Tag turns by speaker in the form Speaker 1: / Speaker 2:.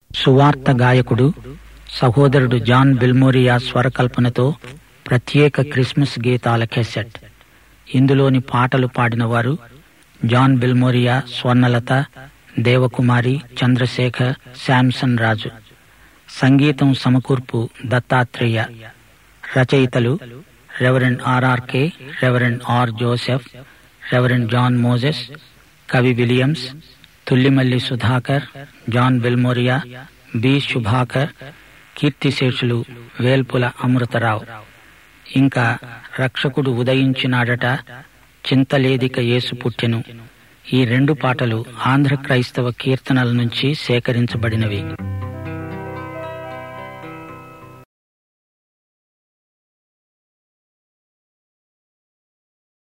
Speaker 1: సువార్త గాయకుడు సహోదరుడు జాన్ బిల్మోరియా స్వరకల్పనతో ప్రత్యేక క్రిస్మస్ గీతాల కెసెట్ ఇందులోని పాటలు పాడినవారు జాన్ బిల్మోరియా స్వర్ణలత దేవకుమారి చంద్రశేఖర్ శాంసన్ రాజు సంగీతం సమకూర్పు దత్తాత్రేయ రచయితలు Reverend RRK Reverend R Joseph Reverend John Moses కవి Williams Tullimalli Sudhakar John Bilimoria B Subhakar కీర్తిశేషులు వేల్పుల అమృతరావు ఇంకా రక్షకుడు ఉదయించినాడట చింతలేదిక యేసు పుట్టెను ఈ రెండు పాటలు ఆంధ్ర క్రైస్తవ కీర్తనల నుంచి సేకరించబడినవి